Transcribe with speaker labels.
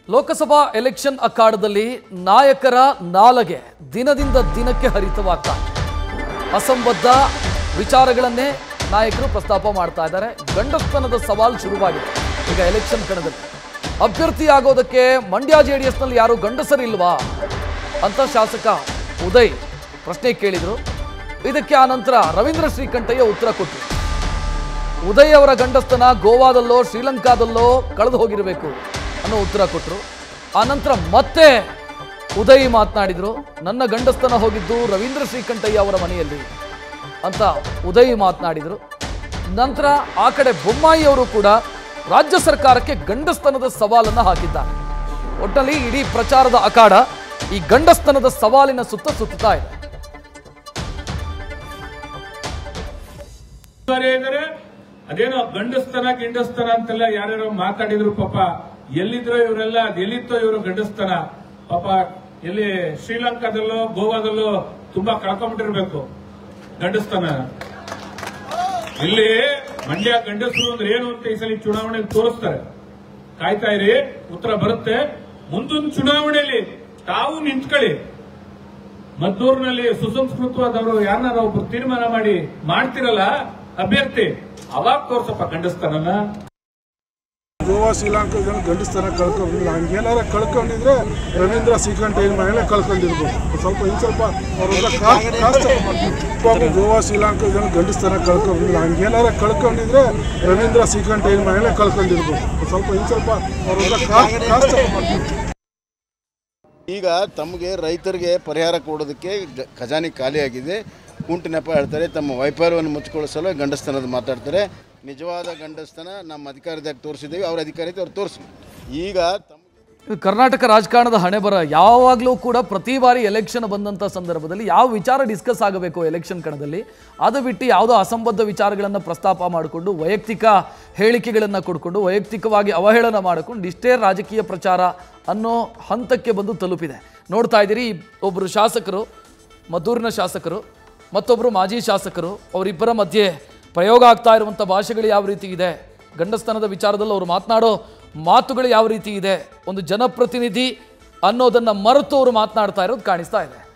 Speaker 1: Lok Sabha election ಅಖಾಡದಲ್ಲಿ ನಾಯಕರ ನಾಲಗೆ ದಿನದಿಂದ ದಿನಕ್ಕೆ ಹರಿತವಾಗ್ತಾ ಇದೆ. ಅಸಂಬದ್ಧ ವಿಚಾರಗಳನ್ನೇ ನಾಯಕರು ಪ್ರಸ್ತಾಪ ಮಾಡ್ತಾ ಇದ್ದಾರೆ ಗಂಡಸ್ತನದ ಸವಾಲು ಶುರುವಾಗಿದೆ ಈಗ ಎಲೆಕ್ಷನ್ ಕಣದಲ್ಲಿ ಅಭ್ಯರ್ಥಿ ಆಗೋದಕ್ಕೆ ಮಂಡ್ಯ ಜೆ ಡಿ ಎಸ್ನಲ್ಲಿ ಯಾರು ಗಂಡಸರಿಲ್ವಾ ಅಂತ ಶಾಸಕ ಉದಯ್ ಪ್ರಶ್ನೆ ಕೇಳಿದರು ಇದಕ್ಕೆ ಆನಂತರ ರವೀಂದ್ರ ಶ್ರೀಕಂಠಯ್ಯ ಉತ್ತರ ಕೊಟ್ಟರು ಉದಯ್ ಅವರ ಗಂಡಸ್ತನ ಗೋವಾದಲ್ಲೋ ಶ್ರೀಲಂಕಾದಲ್ಲೋ ಕಳೆದು ಹೋಗಿರಬೇಕು ಅನ್ನೋ ಉತ್ತರ ಕೊಟ್ಟರು ಆನಂತರ ಮತ್ತೆ ಉದಯ್ ಮಾತನಾಡಿದರು ನನ್ನ ಗಂಡಸ್ತನ ಹೋಗಿದ್ದು ರವೀಂದ್ರ ಶ್ರೀಕಂಠಯ್ಯ ಅವರ ಮನೆಯಲ್ಲಿ ಅಂತ ಉದಯ್ ಮಾತನಾಡಿದರು ನಂತರ ಆ ಕಡೆ ಬೊಮ್ಮಾಯಿ ಅವರು ಕೂಡ ರಾಜ್ಯ ಸರ್ಕಾರಕ್ಕೆ ಗಂಡಸ್ತನದ ಸವಾಲನ್ನು ಹಾಕಿದ್ದಾರೆ ಒಟ್ಟಲ್ಲಿ ಇಡೀ ಪ್ರಚಾರದ ಅಖಾಡ ಈ ಗಂಡಸ್ತನದ ಸವಾಲಿನ ಸುತ್ತ ಸುತ್ತಾ ಇದೆ
Speaker 2: ಅನಿವಾರ್ಯ ಇದ್ದಾರೆ ಅದೇನೋ ಗಂಡಸ್ತನ ಗಿಂಡಸ್ತನ ಅಂತೆಲ್ಲ ಯಾರ್ಯಾರೋ ಮಾತಾಡಿದ್ರು ಪಾಪ ಎಲ್ಲಿದ್ರೋ ಇವರೆಲ್ಲ ಅದ್ ಎಲ್ಲಿತ್ತೋ ಇವರು ಗಂಡಸ್ತನ ಪಾಪ ಎಲ್ಲಿ ಶ್ರೀಲಂಕಾದಲ್ಲೋ ಗೋವಾದಲ್ಲೋ ತುಂಬಾ ಕಳ್ಕೊಂಡ್ಬಿಟ್ಟಿರ್ಬೇಕು ಗಂಡಸ್ತನ ಇಲ್ಲಿ ಮಂಡ್ಯ ಗಂಡಸರು ಅಂದ್ರೆ ಏನು ಅಂತ ಈ ಸಲ ಚುನಾವಣೆ ತೋರಿಸ್ತಾರೆ ಕಾಯ್ತಾ ಇರಿ ಉತ್ತರ ಬರುತ್ತೆ ಮುಂದೊಂದು ಚುನಾವಣೆಯಲ್ಲಿ ತಾವು ನಿಂತ್ಕೊಳ್ಳಿ ಮದ್ದೂರಿನಲ್ಲಿ ಸುಸಂಸ್ಕೃತವಾದವರು ಯಾರನ್ನಾರ ಒಬ್ರು ತೀರ್ಮಾನ ಮಾಡಿ ಮಾಡ್ತಿರಲ್ಲ ಅಭ್ಯರ್ಥಿ ಅವಾಗ ತೋರ್ಸಪ್ಪ ಗಂಡಸ್ತಾನನ್ನ
Speaker 3: ಗೋವಾ ಶ್ರೀಲಂಕಾ ಜನ ಗಂಡಸ್ತನ ಕಳ್ಕೊಂಡಿಲ್ಲ ಹಂಗೇನಾರ ಕಳ್ಕೊಂಡಿದ್ರೆ ರವೀಂದ್ರ ಶ್ರೀಕಂಠಯ್ಯನ ಮನೇಲೆ ಕಳ್ಕೊಂಡಿರ್ಬೋದು ಸ್ವಲ್ಪ ಇನ್ನು ಸ್ವಲ್ಪ ಅವ್ರ ಹತ್ರ ಕಾ- ಕಾಸ್ಟ್ ಪಾಪ ಗೋವಾ ಶ್ರೀಲಂಕಾ ಜನ ಗಂಡಸ್ತನ ಕಳ್ಕೊಂಡಿಲ್ಲ ಹಂಗೇನಾರ ಕಳ್ಕೊಂಡಿದ್ರೆ ರವೀಂದ್ರ ಶ್ರೀಕಂಠಯ್ಯನ ಮನೇಲೆ ಕಳ್ಕೊಂಡಿರ್ಬೋದು ಸ್ವಲ್ಪ ಇನ್ನು ಸ್ವಲ್ಪ ಅವ್ರ ಹತ್ರ ಕಾ- ಕಾಸ್ಟ್
Speaker 4: ಈಗ ತಮಗೆ ರೈತರಿಗೆ ಪರಿಹಾರ ಕೊಡೋದಕ್ಕೆ ಗ- ಖಜಾನೆ ಖಾಲಿಯಾಗಿದೆ ಕುಂಟು ನೆಪ ಹೇಳ್ತಾರೆ ತಮ್ಮ ವೈಫಲ್ಯವನ್ನು ಮುಚ್ಚಿಕೊಳ್ಳಿಸಲು ಗಂಡಸ್ತನದ ಮಾತಾಡ್ತಾರೆ ನಿಜವಾದ ಗಂಡಸ್ತನ ನಮ್ಮ ಅಧಿಕಾರದಾಗ ತೋರಿಸಿದ್ದೀವಿ ಅವ್ರ ಅಧಿಕಾರತೆ ಅವ್ರು ತೋರಿಸಿ ಈಗ ತಮ್ಮ
Speaker 1: ಇದು ಕರ್ನಾಟಕ ರಾಜಕಾರಣದ ಹಣೆ ಬರ ಯಾವಾಗಲೂ ಕೂಡ ಪ್ರತಿ ಬಾರಿ ಎಲೆಕ್ಷನ್ ಬಂದಂಥ ಸಂದರ್ಭದಲ್ಲಿ ಯಾವ ವಿಚಾರ ಡಿಸ್ಕಸ್ ಆಗಬೇಕು ಎಲೆಕ್ಷನ್ ಕಣದಲ್ಲಿ ಅದು ಬಿಟ್ಟು ಯಾವುದೋ ಅಸಂಬದ್ಧ ವಿಚಾರಗಳನ್ನು ಪ್ರಸ್ತಾಪ ಮಾಡಿಕೊಂಡು ವೈಯಕ್ತಿಕ ಹೇಳಿಕೆಗಳನ್ನು ಕೊಡ್ಕೊಂಡು ವೈಯಕ್ತಿಕವಾಗಿ ಅವಹೇಳನ ಮಾಡಿಕೊಂಡು ಇಷ್ಟೇ ರಾಜಕೀಯ ಪ್ರಚಾರ ಅನ್ನೋ ಹಂತಕ್ಕೆ ಬಂದು ತಲುಪಿದೆ ನೋಡ್ತಾ ಇದ್ದೀರಿ ಒಬ್ಬರು ಶಾಸಕರು ಮದ್ದೂರಿನ ಶಾಸಕರು ಮತ್ತೊಬ್ಬರು ಮಾಜಿ ಶಾಸಕರು ಅವರಿಬ್ಬರ ಮಧ್ಯೆ ಪ್ರಯೋಗ ಆಗ್ತಾ ಇರುವಂಥ ಭಾಷೆಗಳು ಯಾವ ರೀತಿ ಇದೆ ಗಂಡಸ್ತನದ ವಿಚಾರದಲ್ಲಿ ಅವರು ಮಾತನಾಡೋ ಮಾತುಗಳು ಯಾವ ರೀತಿ ಇದೆ ಒಂದು ಜನಪ್ರತಿನಿಧಿ ಅನ್ನೋದನ್ನ ಮರೆತು ಅವರು ಮಾತನಾಡ್ತಾ ಇರೋದು ಕಾಣಿಸ್ತಾ ಇದೆ